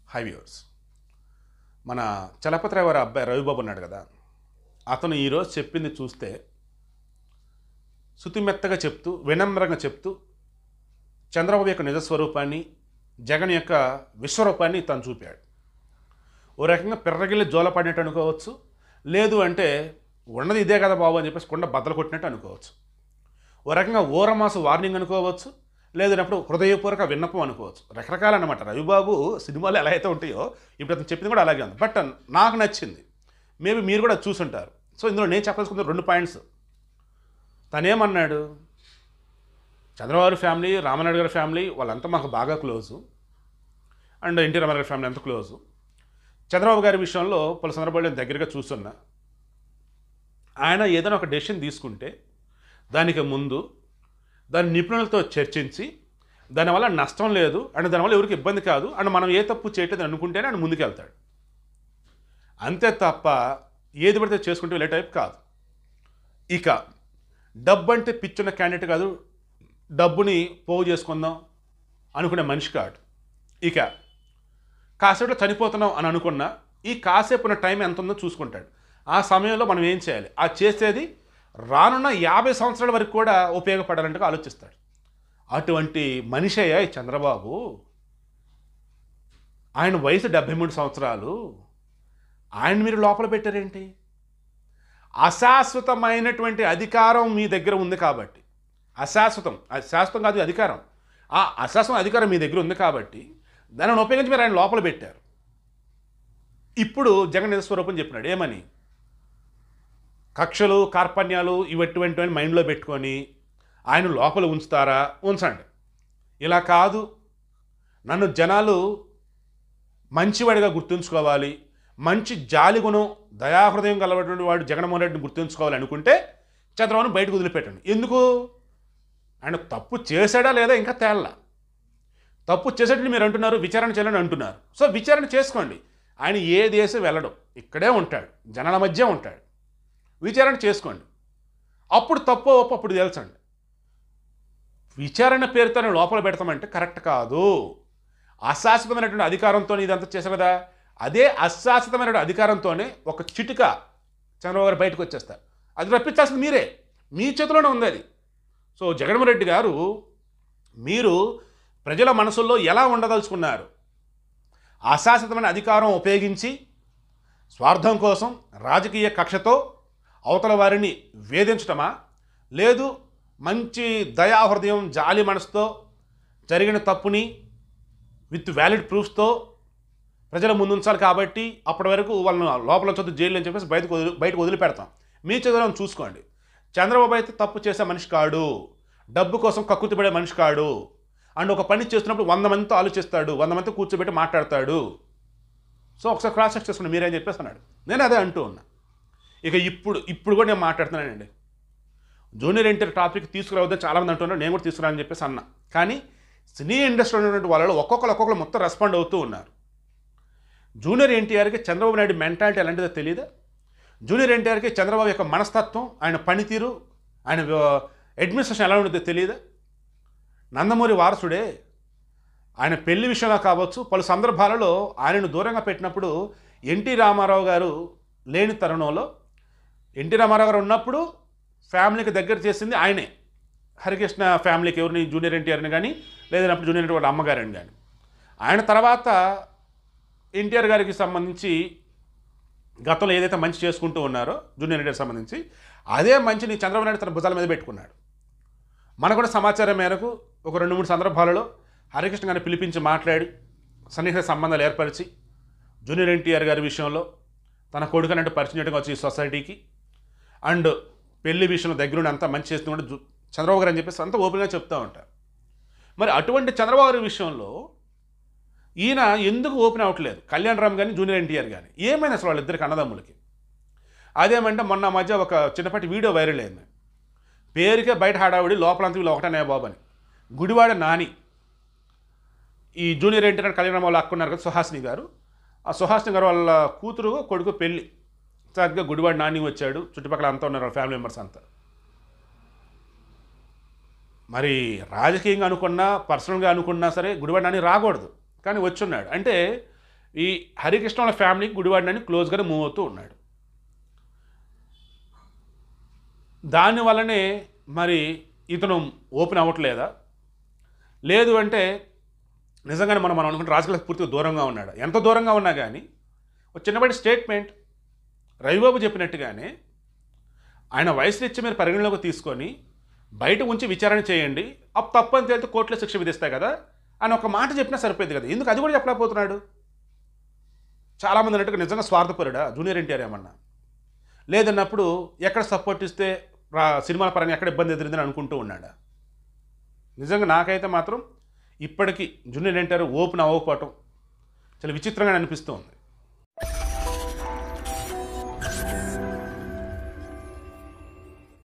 high viewers మన చలపతిరావు గారి అబ్బాయి రవిబాబు ఉన్నాడు కదా అతను ఈరోజు చెప్పింది చూస్తే శుతిమెత్తగా చెప్తూ వినమ్రంగా చెప్తూ చంద్రబాబు యొక్క నిజస్వరూపాన్ని జగన్ యొక్క విశ్వరూపాన్ని తను చూపాడు ఓ రకంగా పిర్రగిల్లి జోలపడినట్టు అనుకోవచ్చు లేదు అంటే ఉన్నది ఇదే కదా బాబు అని చెప్పేసి కొండ బద్దలు కొట్టినట్టు అనుకోవచ్చు ఓ రకంగా ఓరమాసు వార్నింగ్ అనుకోవచ్చు లేదన్నప్పుడు హృదయపూర్వక విన్నపం అనుకోవచ్చు రకరకాల అనమాట రవిబాబు సినిమాలు ఎలా అయితే ఉంటాయో ఇప్పుడు అతను చెప్పింది కూడా అలాగే ఉంది బట్ నాకు నచ్చింది మేబీ మీరు కూడా చూసుంటారు సో ఇందులో నేను చెప్పాల్సుకుంది రెండు పాయింట్స్ తనేమన్నాడు చంద్రబాబు ఫ్యామిలీ రామనాయుడు గారి ఫ్యామిలీ వాళ్ళంతా మాకు బాగా క్లోజు అండ్ ఎన్టీ రామారావు గారి ఫ్యామిలీ అంత క్లోజు చంద్రబాబు గారి విషయంలో పలు సందర్భాల్లో నేను దగ్గరగా చూస్తున్నా ఆయన ఏదైనా ఒక డెసిషన్ తీసుకుంటే దానికి ముందు దాని నిపుణులతో చర్చించి దానివల్ల నష్టం లేదు అండ్ దానివల్ల ఎవరికి ఇబ్బంది కాదు అండ్ మనం ఏ తప్పు చేయట్లేదు అనుకుంటేనే ఆయన ముందుకెళ్తాడు అంతే తప్ప ఏది పడితే చేసుకుంటే వెళ్ళే టైప్ కాదు ఇక డబ్బు అంటే పిచ్చున్న క్యాండిడేట్ కాదు డబ్బుని పోగు చేసుకుందాం అనుకునే మనిషి కాడు ఇక కాసేపులో చనిపోతున్నాం అని అనుకున్నా ఈ కాసేపు ఉన్న టైం ఎంత ఉందో చూసుకుంటాడు ఆ సమయంలో మనం ఏం చేయాలి ఆ చేసేది రానున్న యాభై సంవత్సరాల వరకు కూడా ఉపయోగపడాలంటే ఆలోచిస్తాడు అటువంటి మనిషి అయ్యా ఈ చంద్రబాబు ఆయన వయసు డెబ్భై మూడు సంవత్సరాలు ఆయన మీరు లోపల పెట్టారేంటి అశాశ్వతమైనటువంటి అధికారం మీ దగ్గర ఉంది కాబట్టి అశాశ్వతం అది శాశ్వతం కాదు అధికారం ఆ అశాశ్వతం అధికారం మీ దగ్గర ఉంది కాబట్టి దానిని ఉపయోగించి మీరు ఆయన లోపల పెట్టారు ఇప్పుడు జగన్ నిజస్వరూపం చెప్పినాడు ఏమని కక్షలు కార్పణ్యాలు ఇవటువంటివన్నీ మైండ్లో పెట్టుకొని ఆయన లోపల ఉంచుతారా ఉంచండి ఇలా కాదు నన్ను జనాలు మంచివాడిగా గుర్తుంచుకోవాలి మంచి జాలి గుణం దయాహృదయం కలవటువంటి వాడు జగన్మోహన్ రెడ్డిని గుర్తుంచుకోవాలి అనుకుంటే చంద్రబాబును బయటకు వదిలిపెట్టండి ఎందుకు ఆయన తప్పు చేశాడా లేదా ఇంకా తేల్లా తప్పు చేసేటట్టు మీరు అంటున్నారు విచారణ చేయాలని అంటున్నారు సో విచారణ చేసుకోండి ఆయన ఏ దేశం వెళ్ళడం ఇక్కడే ఉంటాడు జనాల మధ్య ఉంటాడు విచారణ చేసుకోండి అప్పుడు తప్పో ఒప్పు అప్పుడు తెలుసండి విచారణ పేరుతో లోపల పెడతామంటే కరెక్ట్ కాదు అశాశ్వతమైనటువంటి అధికారంతో ఇదంతా చేశారు కదా అదే అశాశ్వతమైన అధికారంతోనే ఒక చిటిక చంద్రబాబు గారు బయటకు వచ్చేస్తారు అది రప్పించాల్సింది మీరే మీ చేతిలోనే ఉంది అది సో జగన్మోహన్ రెడ్డి గారు మీరు ప్రజల మనసుల్లో ఎలా ఉండదలుచుకున్నారు అశాశ్వతమైన అధికారం ఉపయోగించి స్వార్థం కోసం రాజకీయ కక్షతో అవతల వారిని వేధించటమా లేదు మంచి దయాహృదయం జాలి మనసుతో జరిగిన తప్పుని విత్ వ్యాలిడ్ ప్రూఫ్స్తో ప్రజల ముందుంచాలి కాబట్టి అప్పటి వరకు వాళ్ళని లోపల చదువు జైలు అని చెప్పేసి బయటకు వదిలి బయటకు వదిలిపెడతాం మీ చదువులను చూసుకోండి చంద్రబాబు అయితే తప్పు చేసే మనిషి కాడు డబ్బు కోసం కక్కుతిపడే మనిషి కాడు అండ్ ఒక పని చేస్తున్నప్పుడు వంద మందితో ఆలోచిస్తాడు వంద మందితో కూర్చోబెట్టి మాట్లాడతాడు సో ఒకసారి క్రాస్ చెక్ చేసుకోండి మీరేం చెప్పేసి అన్నాడు నేను అదే అంటూ ఉన్నా ఇక ఇప్పుడు ఇప్పుడు కూడా నేను మాట్లాడుతున్నానండి జూనియర్ ఎన్టీఆర్ టాపిక్ తీసుకురావద్దని చాలామంది అంటున్నారు నేను కూడా తీసుకురాని చెప్పేసి అన్నా కానీ సినీ ఇండస్ట్రీ ఉన్నటువంటి వాళ్ళలో ఒక్కొక్కరు ఒక్కొక్కరు మొత్తం రెస్పాండ్ అవుతూ ఉన్నారు జూనియర్ ఎన్టీఆర్కి చంద్రబాబు నాయుడు మెంటాలిటీ ఎలాంటిదో తెలియదా జూనియర్ ఎన్టీఆర్కి చంద్రబాబు యొక్క మనస్తత్వం ఆయన పనితీరు ఆయన అడ్మినిస్ట్రేషన్ ఎలా ఉండదో తెలియదా నందమూరి వారసుడే ఆయన పెళ్లి విషయంలో కావచ్చు పలు సందర్భాలలో ఆయనను దూరంగా పెట్టినప్పుడు ఎన్టీ రామారావు గారు లేని తరుణంలో ఎన్టీ రామారావు గారు ఉన్నప్పుడు ఫ్యామిలీకి దగ్గర చేసింది ఆయనే హరికృష్ణ ఫ్యామిలీకి ఎవరిని జూనియర్ ఎన్టీఆర్ని కానీ లేదన్నప్పుడు జూనియర్ ఎన్టీఆర్ వాళ్ళ అమ్మగారిని కానీ ఆయన తర్వాత ఎన్టీఆర్ గారికి సంబంధించి గతంలో ఏదైతే మంచి చేసుకుంటూ ఉన్నారో జూనియర్ ఎన్టీఆర్ సంబంధించి అదే మంచిని చంద్రబాబు నాయుడు తన భుజాల మీద పెట్టుకున్నాడు మనకు కూడా సమాచారం మేరకు ఒక రెండు మూడు సందర్భాలలో హరికృష్ణ గారిని పిలిపించి మాట్లాడి సన్నిహిత సంబంధాలు ఏర్పరిచి జూనియర్ ఎన్టీఆర్ గారి విషయంలో తన కొడుకునంటే పరిచయం చేయడం వచ్చి ఈ సొసైటీకి అండ్ పెళ్లి విషయంలో దగ్గరుండి అంతా మంచి చేస్తున్నట్టు జు- చంద్రబాబు గారు అని చెప్పేసి అంతా ఓపెన్గా చెప్తూ ఉంటారు మరి అటువంటి చంద్రబాబు గారి విషయంలో ఈయన ఎందుకు ఓపెన్ అవ్వట్లేదు కళ్యాణ్ రామ్ కానీ జూనియర్ ఎన్టీఆర్ కానీ ఏమైంది అసలు వాళ్ళిద్దరికి అన్నదమ్ములకి అదేమంటే మొన్న మధ్య ఒక చిన్నపాటి వీడియో వైరల్ అయింది పేరుకే బయట హడావిడి లోపలంతా వీళ్ళు ఒకటనే బాబు అని గుడివాడ నాని ఈ జూనియర్ ఎన్టీఆర్ కళ్యాణ్ రామ్ వాళ్ళు అక్కున్నారు కదా సుహాసిని గారు ఆ సుహాసిని గారు వాళ్ళ కూతురు కొడుకు పెళ్ళి చక్కగా గుడివాడ నాని వచ్చాడు చుట్టుపక్కల అంతా ఉన్నారు వాళ్ళ ఫ్యామిలీ మెంబర్స్ అంతా మరి రాజకీయంగా అనుకున్నా పర్సనల్గా అనుకున్నా సరే గుడివాడ నాని రాకూడదు కానీ వచ్చున్నాడు అంటే ఈ హరికృష్ణ వాళ్ళ ఫ్యామిలీకి గుడివాడినని క్లోజ్గానే మూవ్ అవుతూ ఉన్నాడు దానివల్లనే మరి ఇతను ఓపెన్ అవ్వట్లేదా లేదు అంటే నిజంగానే మనం మనం అనుకుంటే రాజకీయాలకు పూర్తిగా దూరంగా ఉన్నాడు ఎంత దూరంగా ఉన్నా కానీ ఒక చిన్నపాటి స్టేట్మెంట్ రవిబాబు చెప్పినట్టుగానే ఆయన వయసు రీత్యా మీరు పరిగణలోకి తీసుకొని బయట ఉంచి విచారణ చేయండి అప్పుడు తప్పు అని తేలితే కోర్టులో శిక్ష విధిస్తాయి కదా అని ఒక మాట చెప్పినా సరిపోయింది కదా ఎందుకు అది కూడా చెప్పలేకపోతున్నాడు చాలామంది అన్నట్టుగా నిజంగా స్వార్థపరుడా జూనియర్ ఎన్టీఆర్ ఏమన్నా లేదన్నప్పుడు ఎక్కడ సపోర్ట్ ఇస్తే రా- సినిమాల పరంగా ఎక్కడ ఇబ్బంది ఎదురిందని అనుకుంటూ ఉన్నాడా నిజంగా నాకైతే మాత్రం ఇప్పటికీ జూనియర్ ఎన్టీఆర్ ఓపెన్ అవ్వకపోవటం చాలా విచిత్రంగా అనిపిస్తూ ఉంది